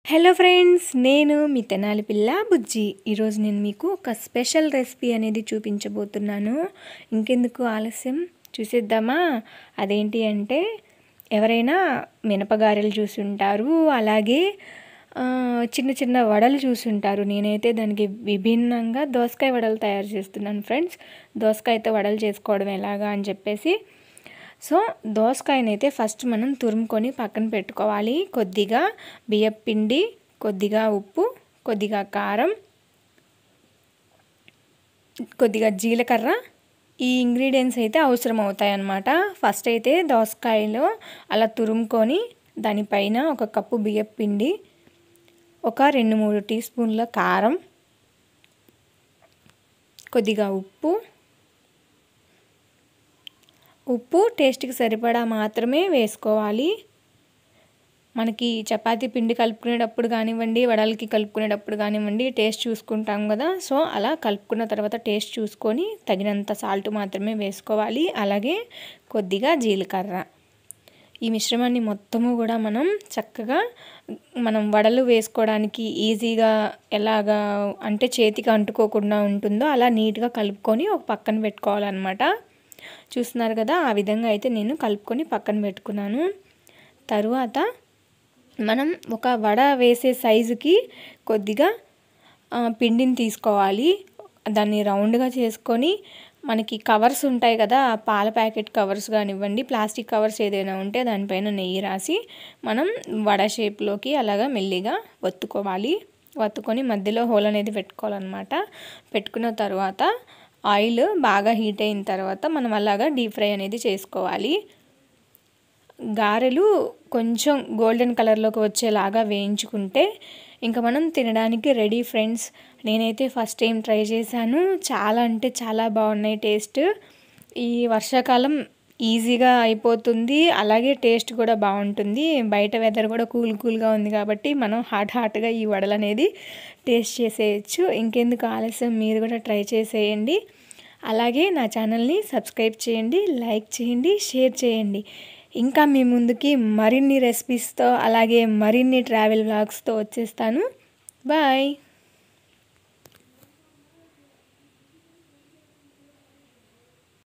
hello friends నేను మీ తెనాలి పిల్ల బుజ్జి ఈరోజు నేను మీకు ఒక స్పెషల్ రెసిపీ అనేది చూపించబోతున్నాను ఇంకెందుకు ఆలస్యం చూసేద్దామా అదేంటి అంటే ఎవరైనా మినపగారెలు చూసి ఉంటారు అలాగే ఆ, చిన్న చిన్న వడలు చూసి ఉంటారు నేనైతే దానికి విభిన్నంగా దోసకాయ వడలు తయారు చేస్తున్నాను ఫ్రెండ్స్ దోసకాయతో వడలు చేసుకోవడం ఎలాగా అని చెప్పేసి సో దోసకాయనైతే ఫస్ట్ మనం తురుముకొని పక్కన పెట్టుకోవాలి కొద్దిగా బియ్యం పిండి కొద్దిగా ఉప్పు కొద్దిగా కారం కొద్దిగా జీలకర్ర ఈ ఇంగ్రీడియంట్స్ అయితే అవసరం అవుతాయి అన్నమాట ఫస్ట్ అయితే దోసకాయలో అలా తురుముకొని దానిపైన ఒక కప్పు బియ్యం పిండి ఒక రెండు మూడు టీ స్పూన్ల కారం కొద్దిగా ఉప్పు ఉప్పు టేస్ట్కి సరిపడా మాత్రమే వేసుకోవాలి మనకి చపాతీ పిండి కలుపుకునేటప్పుడు కానివ్వండి వడలకి కలుపుకునేటప్పుడు కానివ్వండి టేస్ట్ చూసుకుంటాం కదా సో అలా కలుపుకున్న తర్వాత టేస్ట్ చూసుకొని తగినంత సాల్ట్ మాత్రమే వేసుకోవాలి అలాగే కొద్దిగా జీలకర్ర ఈ మిశ్రమాన్ని మొత్తము కూడా మనం చక్కగా మనం వడలు వేసుకోవడానికి ఈజీగా ఎలాగా అంటే చేతికి అంటుకోకుండా ఉంటుందో అలా నీట్గా కలుపుకొని ఒక పక్కన పెట్టుకోవాలన్నమాట చూస్తున్నారు కదా ఆ విధంగా అయితే నేను కలుపుకొని పక్కన పెట్టుకున్నాను తరువాత మనం ఒక వడ వేసే సైజుకి కొద్దిగా ఆ, పిండిని తీసుకోవాలి దాన్ని రౌండ్గా చేసుకొని మనకి కవర్స్ ఉంటాయి కదా ఆ పాల ప్యాకెట్ కవర్స్ కానివ్వండి ప్లాస్టిక్ కవర్స్ ఏదైనా ఉంటే దానిపైన నెయ్యి రాసి మనం వడ షేప్లోకి అలాగా మెల్లిగా ఒత్తుకోవాలి ఒత్తుకొని మధ్యలో హోల్ అనేది పెట్టుకోవాలన్నమాట పెట్టుకున్న తర్వాత ఆయిల్ బాగా హీట్ అయిన తర్వాత మనం అలాగా డీప్ ఫ్రై అనేది చేసుకోవాలి గారెలు కొంచెం గోల్డెన్ కలర్లోకి వచ్చేలాగా వేయించుకుంటే ఇంకా మనం తినడానికి రెడీ ఫ్రెండ్స్ నేనైతే ఫస్ట్ టైం ట్రై చేశాను చాలా అంటే చాలా బాగున్నాయి టేస్ట్ ఈ వర్షాకాలం ఈజీగా అయిపోతుంది అలాగే టేస్ట్ కూడా బాగుంటుంది బయట వెదర్ కూడా కూల్ కూల్గా ఉంది కాబట్టి మనం హాట్ హాట్గా ఈ వడలు అనేది టేస్ట్ చేసేయచ్చు ఇంకెందుకు ఆలస్యం మీరు కూడా ట్రై చేసేయండి అలాగే నా ఛానల్ని సబ్స్క్రైబ్ చేయండి లైక్ చేయండి షేర్ చేయండి ఇంకా మీ ముందుకి మరిన్ని రెసిపీస్తో అలాగే మరిన్ని ట్రావెల్ వ్లాగ్స్తో వచ్చేస్తాను బాయ్